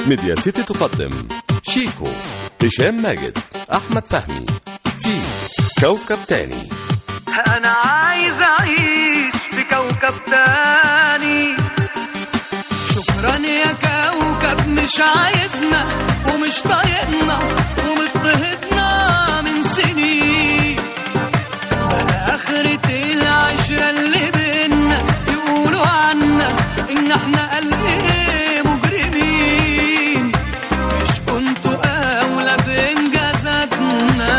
ميديا سيتي تقدم شيكو هشام ماجد أحمد فهمي في كوكب تاني انا عايز اعيش في كوكب تاني شكرا يا كوكب مش عايزنا ومش طايقنا ومضطهدنا من سنين بقى آخرة العشرة اللي بينا يقولوا عنا إن إحنا قلب مجرمين مش كنتوا أولى بإنجازاتنا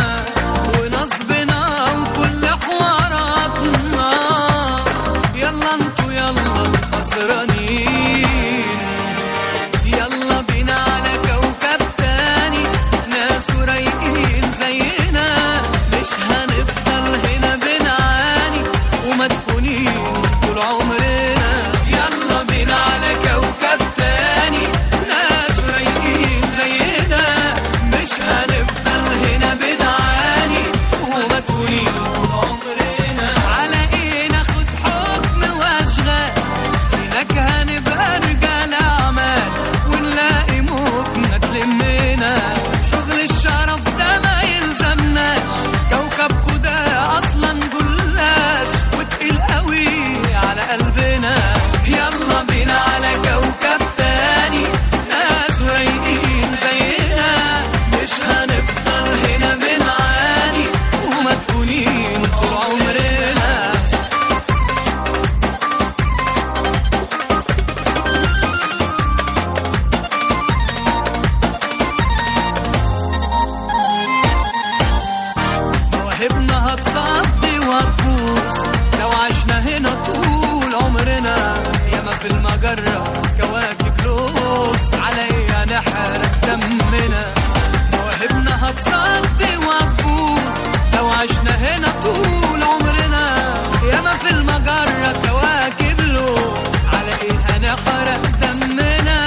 ونصبنا وكل حواراتنا يلا انتوا يلا الخسرانين يلا بينا على كوكب تاني ناس رايقين زينا مش هنفضل هنا بنعاني ومدفونين طول عمرنا يلا بينا على كوكب تاني ناس رايقين زينا مش هنفضل هنا بنعاني ومدفونين طول عمرنا على ايه ناخد حكم واشغال هناك هنبقى رجال اعمال ونلاقي مكنة تلمنا شغل الشرف ده ما يلزمناش كوكبكو ده اصلا جلاش وتقيل قوي على قلبنا يلا بينا على كوكب تاني ناس رايقين زينا مش هنفضل هنا بنعاني ومدفونين طول عمرنا مواهبنا هتصدي وهتبوظ لو عشنا هنا طول عمرنا ياما في المجرة كواكب لوز على ايه هنحرق دمنا مواهبنا هتصدي وهتبوظ لو عشنا هنا طول عمرنا ياما في المجرة كواكب لوز على ايه هنحرق دمنا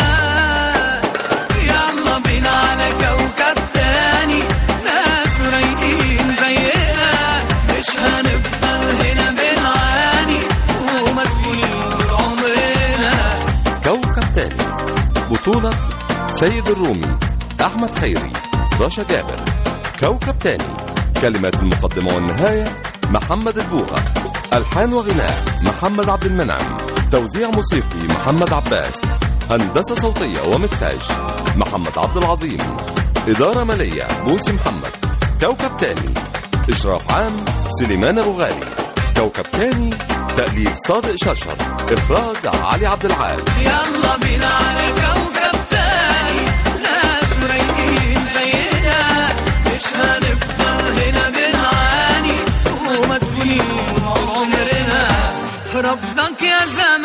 يلا بينا على كوكب تاني ناس رايقين زينا مش هنفضل هنا بنعاني ومدفونين طول عمرنا كوكب تاني بطولة سيد الرومي أحمد خيري رشا جابر كوكب تاني كلمات المقدمة والنهاية محمد البوغة ألحان وغناء محمد عبد المنعم توزيع موسيقي محمد عباس هندسة صوتية ومكساج محمد عبد العظيم إدارة مالية بوسي محمد كوكب تاني إشراف عام سليمان أبو غالي كوكب تاني تأليف صادق شرشر إخراج علي عبد العال يلا بينا على كوكب تاني ناس رايقين زينا مش هنفضل هنا بنعاني ومدفونين طول عمرنا ربك يا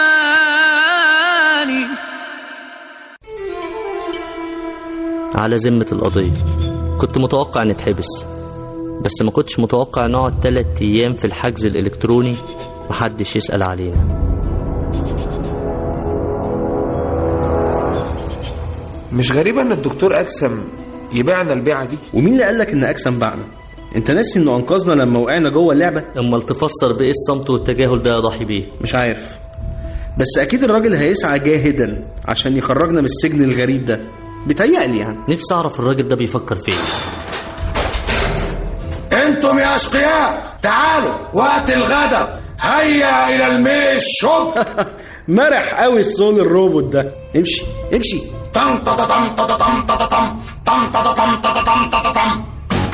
زماني على ذمة القضية كنت متوقع نتحبس بس ما كنتش متوقع نقعد تلات أيام في الحجز الإلكتروني محدش يسأل علينا مش غريبة ان الدكتور اكسم يبيعنا البيعة دي ومين اللي قالك ان اكسن باعنا انت ناسي انه انقذنا لما وقعنا جوه اللعبه أمال تفسر بإيه الصمت والتجاهل ده يا ضحي بيه مش عارف بس اكيد الراجل هيسعى جاهدا عشان يخرجنا من السجن الغريب ده بيتهيألي يعني نفسي أعرف الراجل ده بيفكر فين انتم يا اشقياء تعالوا وقت الغدا هيا الى الميش شوب مرح قوي الصون الروبوت ده امشي امشي طم طم طم طم طم طم طم طم طم طم طم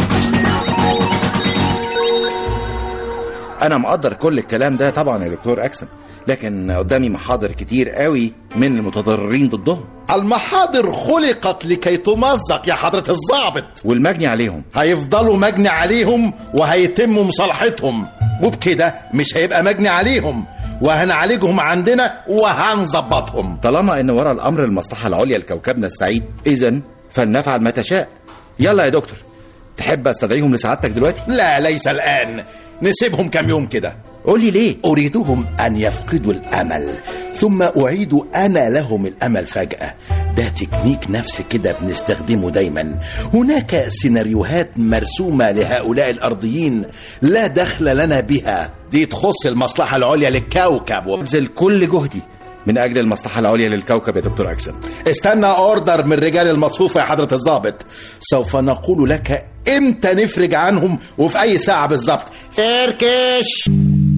انا مقدر كل الكلام ده طبعا يا دكتور اكسن لكن قدامي محاضر كتير قوي من المتضررين ضدهم المحاضر خلقت لكي تمزق يا حضرة الضابط والمجني عليهم هيفضلوا مجني عليهم وهيتم مصالحتهم وبكده مش هيبقى مجني عليهم وهنعالجهم عندنا وهنظبطهم طالما ان ورا الامر المصلحه العليا لكوكبنا السعيد اذا فلنفعل ما تشاء يلا يا دكتور تحب استدعيهم لسعادتك دلوقتي لا ليس الآن نسيبهم كام يوم كده قول لي ليه أريدهم أن يفقدوا الأمل ثم أعيد أنا لهم الأمل فجأة ده تكنيك نفس كده بنستخدمه دايما هناك سيناريوهات مرسومة لهؤلاء الأرضيين لا دخل لنا بها دي تخص المصلحة العليا للكوكب و... ابذل كل جهدي من اجل المصلحه العليا للكوكب يا دكتور اكسن استنى اوردر من رجال المصفوفة يا حضرة الضابط سوف نقول لك امتى نفرج عنهم وفي اي ساعة بالظبط فركش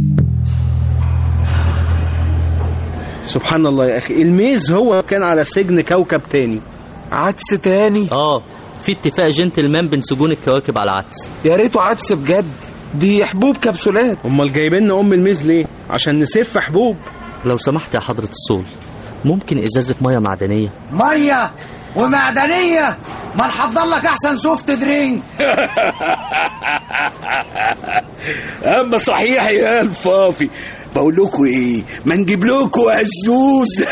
سبحان الله يا اخي الميز هو كان على سجن كوكب تاني عدس تاني اه في اتفاق جنتلمان بين سجون الكواكب على العدس يا ريته عدس بجد دي حبوب كبسولات امال جايبين لنا ام الميز ليه عشان نسف حبوب لو سمحت يا حضرة الصول ممكن ازازة مية معدنية ميه ومعدنيه ما نحضر لك احسن سوفت درينك اما صحيح يا الفافي بقول لكم ايه ما نجيب لكم عزوز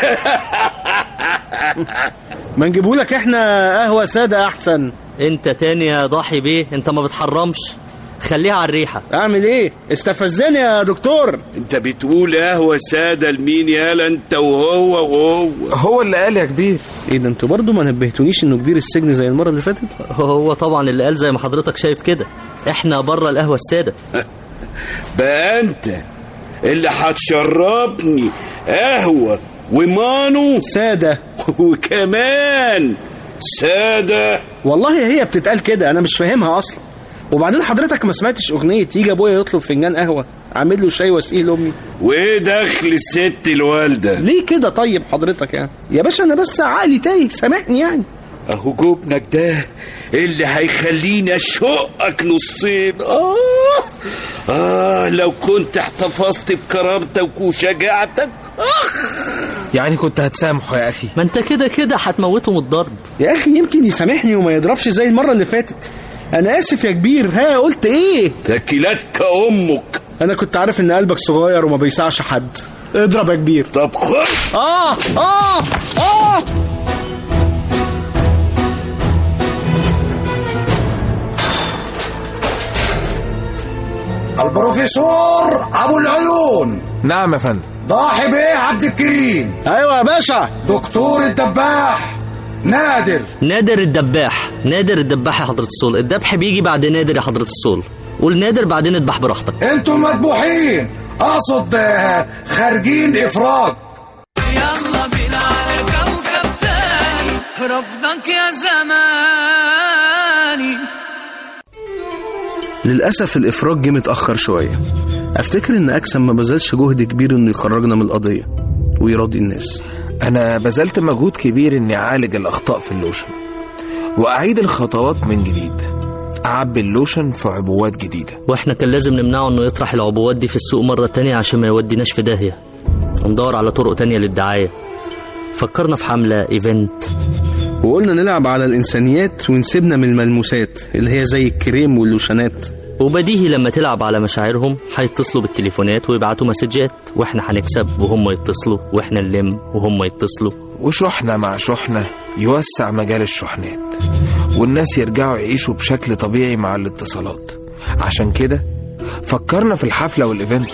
ما نجيبهولك احنا قهوة سادة احسن انت تاني يا ضاحي بيه انت ما بتحرمش خليها على الريحة اعمل ايه استفزني يا دكتور انت بتقول قهوه ساده لمين يالا انت وهو وهو هو اللي قال يا كبير ايه ده انتوا برضو ما نبهتونيش انه كبير السجن زي المرة اللي فاتت هو طبعا اللي قال زي ما حضرتك شايف كده احنا بره القهوة السادة بقى انت اللي هتشربني قهوه ومانو سادة وكمان ساده والله هي بتتقال كده انا مش فاهمها اصلا وبعدين حضرتك ما سمعتش اغنية يجي ابويا يطلب فنجان قهوة عامل له شاي واسقيه لامي وايه دخل الست الوالده ليه كده طيب حضرتك يعني يا باشا انا بس عقلي تايه سامحني يعني اهو جبنك ده اللي هيخليني اشقك نصين اه اه لو كنت احتفظت بكرامتك وشجاعتك يعني كنت هتسامحه يا اخي ما انت كده كده هتموته من الضرب يا اخي يمكن يسامحني وما يضربش زي المرة اللي فاتت انا اسف يا كبير ها قلت ايه تكيلتك امك انا كنت عارف ان قلبك صغير وما بيسعش حد اضرب يا كبير طب خش اه اه اه البروفيسور ابو العيون نعم يا فندم ضاحي بيه عبد الكريم ايوه يا باشا دكتور الدباح نادر نادر الدباح نادر الدباح يا حضرة الصول الذبح بيجي بعد نادر يا حضرة الصول قول نادر بعدين اذبح براحتك انتم مذبوحين اقصد آه، خارجين افراج يلا بينا على كوكب تاني رفضك يا زماني للاسف الافراج جه متاخر شويه افتكر ان اكسم ما بذلش جهد كبير انه يخرجنا من القضيه ويراضي الناس انا بذلت مجهود كبير اني اعالج الاخطاء في اللوشن واعيد الخطوات من جديد اعبي اللوشن في عبوات جديده واحنا كان لازم نمنعه انه يطرح العبوات دي في السوق مرة تانية عشان ما يوديناش في داهية وندور على طرق تانية للدعاية فكرنا في حملة ايفنت وقلنا نلعب على الانسانيات ونسيبنا من الملموسات اللي هي زي الكريم واللوشنات وبديهي لما تلعب على مشاعرهم هيتصلوا بالتليفونات ويبعتوا مسجات واحنا هنكسب وهم يتصلوا واحنا نلم وهم يتصلوا وشحنة مع شحنة يوسع مجال الشحنات والناس يرجعوا يعيشوا بشكل طبيعي مع الاتصالات عشان كده فكرنا في الحفلة والإيفنت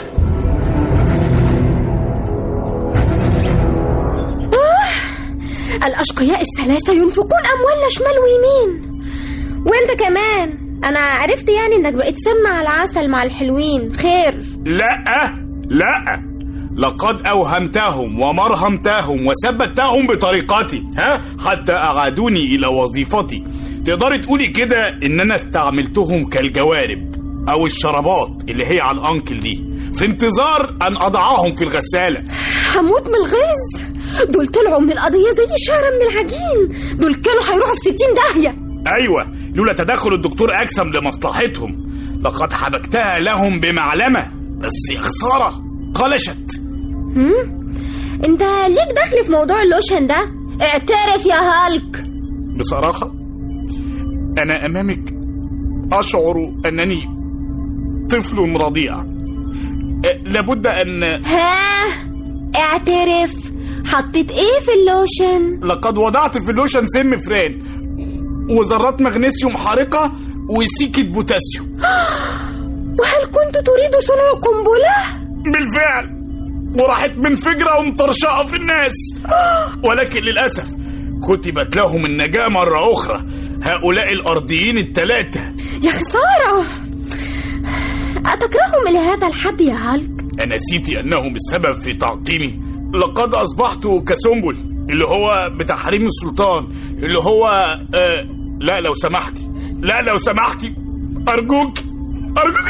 الأشقياء الثلاثة ينفقون أموالنا شمال ويمين وانت كمان أنا عرفت يعني إنك بقيت سمنة على العسل مع الحلوين خير لا لا لقد أوهمتهم ومرهمتهم وثبتهم بطريقتي ها حتى أعادوني إلى وظيفتي تقدري تقولي كده إن أنا استعملتهم كالجوارب أو الشرابات اللي هي على الأنكل دي في انتظار أن أضعهم في الغسالة هموت من الغيظ دول طلعوا من القضية زي شعرة من العجين دول كانوا هيروحوا في ستين داهية أيوة لولا تدخل الدكتور أكسم لمصلحتهم لقد حبكتها لهم بمعلمة بس يا خسارة قلشت هم؟ انت ليك دخل في موضوع اللوشن ده اعترف يا هالك بصراحة أنا أمامك أشعر أنني طفل رضيع أه، لابد أن ها اعترف حطيت ايه في اللوشن لقد وضعت في اللوشن سم فران وذرات مغنيسيوم حارقة وسيكة بوتاسيوم وهل كنت تريد صنع قنبلة؟ بالفعل وراحت منفجرة ومطرشقة في الناس ولكن للأسف كتبت لهم النجاة مرة أخرى هؤلاء الأرضيين الثلاثة يا خسارة أتكرههم إلى هذا الحد يا هالك؟ أنسيت أنهم السبب في تعقيمي لقد اصبحت كسنبل اللي هو بتاع حريم السلطان اللي هو آه لا لو سمحتي لا لو سمحتي ارجوك ارجوك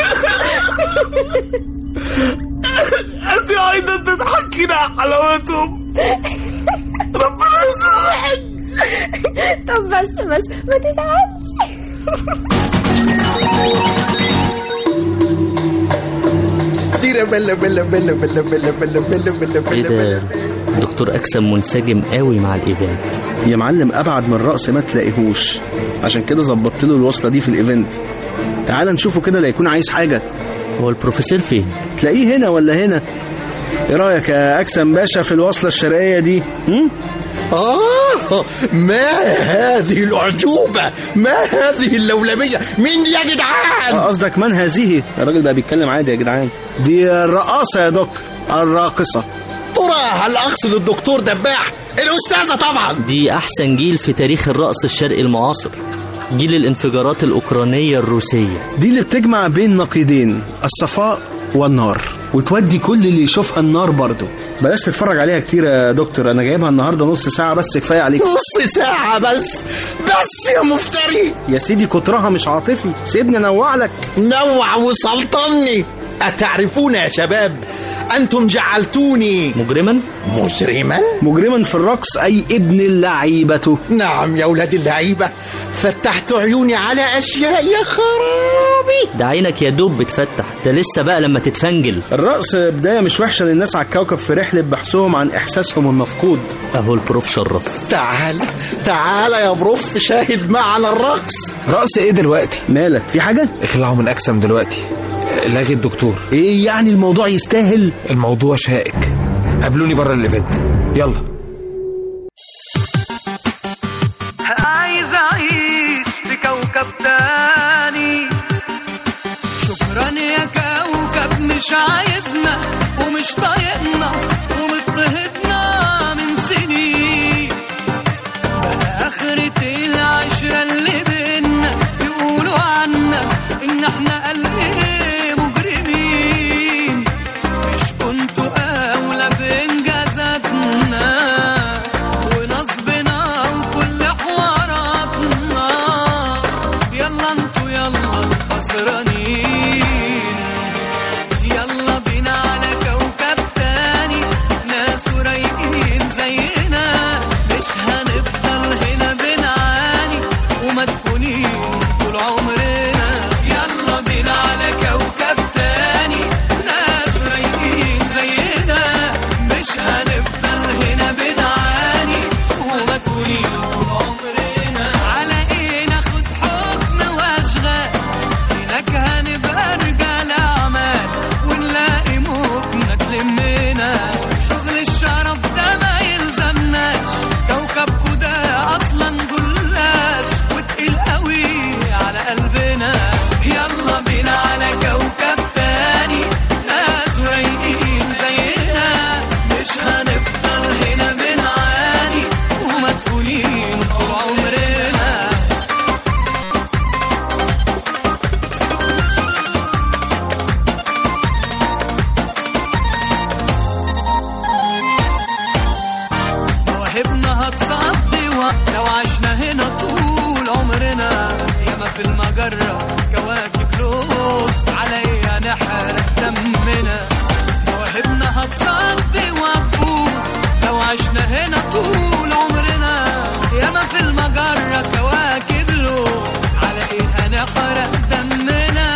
انت ايضا تضحكين على حلاوتهم ربنا يسامحك طب بس بس ما تزعلش ديرة بلا بلا بلا بلا بلا بلا بلا بلا ايه بلا ده دكتور اكسم منسجم قوي مع الايفنت يا معلم ابعد من الرقص ما تلاقيهوش عشان كده ظبطت له الوصله دي في الايفنت تعال نشوفه كده لا يكون عايز حاجه هو البروفيسور فين تلاقيه هنا ولا هنا ايه رايك يا اكسم باشا في الوصله الشرقيه دي هم؟ آه ما هذه الأعجوبة ما هذه اللولبية مين دي يا جدعان آه، قصدك من هذه الراجل بقى بيتكلم عادي يا جدعان دي الرقاصه يا دكتور الراقصه ترى هل أقصد الدكتور دباح الأستاذة طبعا دي احسن جيل في تاريخ الرقص الشرقي المعاصر جيل الانفجارات الاوكرانيه الروسيه دي اللي بتجمع بين نقيضين الصفاء والنار وتودي كل اللي يشوفها النار برضه بلاش تتفرج عليها كتير يا دكتور انا جايبها النهارده نص ساعه بس كفايه عليك نص ساعة بس بس يا مفتري يا سيدي كترها مش عاطفي سيبني انوع لك نوع وسلطني أتعرفون يا شباب أنتم جعلتوني مجرما مجرما مجرما في الرقص اي ابن اللعيبه نعم يا ولاد اللعيبة فتحت عيوني على أشياء يا خرابي ده عينك يا دوب بتفتح ده لسه بقى لما تتفنجل الرقص بدايه مش وحشه للناس على الكوكب في رحله بحثهم عن احساسهم المفقود اهو البروف شرف تعال تعال يا بروف شاهد معنا الرقص رقص ايه دلوقتي مالك في حاجه اخلعوا من اكسم دلوقتي لاغي الدكتور ايه يعني الموضوع يستاهل الموضوع شائك قابلوني بره الايفنت يلا عايز اعيش في كوكب تاني شكرا يا كوكب مش عايزنا ومش طايقنا ومضطهدنا من سنين بقى آخرة العشرة اللي بينا يقولوا عنا إن إحنا قلب مجرمين مش كنتوا أولى بإنجازاتنا ونصبنا وكل حواراتنا يلا انتوا يلا خسرانين يلا بينا على كوكب تاني ناس رايقين زينا مش هنفضل هنا بنعاني ومدفونين طول عمرنا يلا بينا على كوكب تاني ناس رايقين زينا مش هنفضل هنا بنعاني ومدفونين طول عمرنا على ايه ناخد حكم واشغال هناك هنبقى رجال اعمال ونلاقي مهمة تلمنا شغل الشرف ده ما يلزمناش كوكبكو ده اصلا جلاش وتقيل قوي على قلبنا يلا بينا على كوكب تاني ناس رايقين زينا مش هنفضل هنا بنعاني ومدفونين طول عمرنا مواهبنا هتصدي و- لو عشنا هنا طول عمرنا ياما في المجرة كواكب لوز على ايه هنحرق دمنا مواهبنا هتصدي وتفوز لو عشنا هنا طول عمرنا ياما في المجرة كواكب لوز على ايه هنحرق دمنا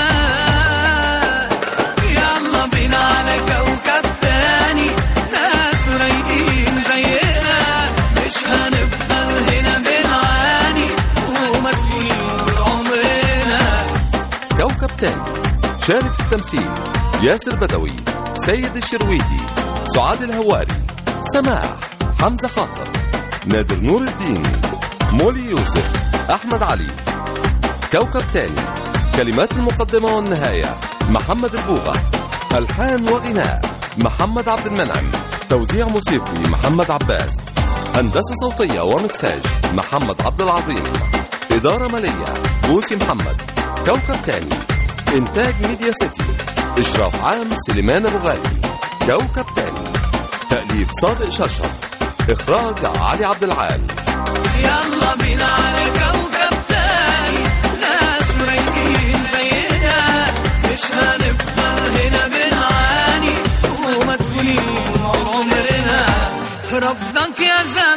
يلا بينا على كوكب تاني ناس رايقين زينا مش هنفضل هنا بنعاني ومدفونين طول عمرنا كوكب تاني شارك في التمثيل ياسر بدوي سيد الشرويدي سعاد الهواري سماح حمزة خاطر نادر نور الدين مولي يوسف أحمد علي كوكب تاني كلمات المقدمة والنهاية محمد البوغة ألحان وغناء محمد عبد المنعم توزيع موسيقي محمد عباس هندسة صوتية ومكساج محمد عبد العظيم إدارة مالية بوسي محمد كوكب تاني إنتاج ميديا سيتي إشراف عام سليمان أبو غالي كوكب تاني تأليف تأليف صادق شرشف إخراج علي عبد العال يلا بينا على كوكب تاني ناس رايقين زينا مش هنفضل هنا بنعاني ومدفونين طول عمرنا رفضك يا زمان